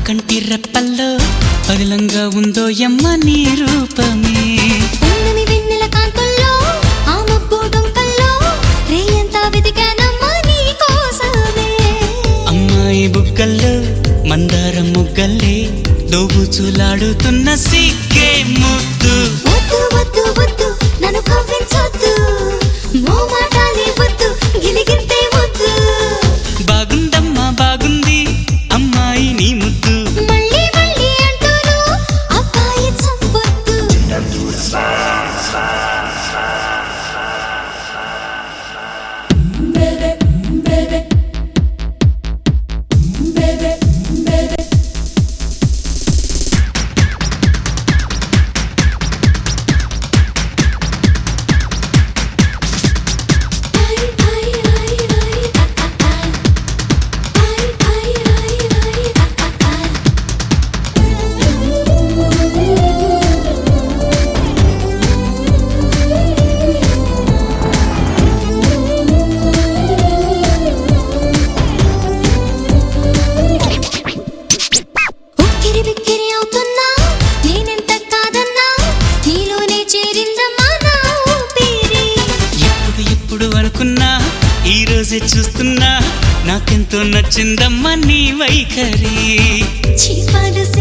కంటి రెప్పల్లో పదిలంగా ఉందో ఎమ్మ నీ రూపమే ఉన్నమి వెన్నెల కాంతుల్లో ఆ మబ్బు డొంకల్లో రేయంతా వెతికానమ్మా నీ కోసమే అమ్మాయి బుగ్గల్లో మందార ముగ్గల్లే దోబుచులాడుతున్న సిగ్గే ముద్దు వద్దు వద్దు వద్దు నన్ను కవ్వించొద్దు మోమాటాలే వద్దు గిలిగింతే వద్దు బాగుందమ్మా బాగుంది అమ్మాయి నీ ముద్దు మళ్ళీ మళ్ళీ అంటూను అబ్బాయి చంపొద్దు ఉక్కిరి బిక్కిరి అవుతున్నా నేనెంత కాదన్నా నీలోనే చేరిందమ్మా నా ఊపిరి ఎప్పుడు ఎప్పుడు అనుకున్నా ఈ రోజే చూస్తున్నా నాకెంతో నచ్చిందమ్మా నీ వైఖరి చీపాడు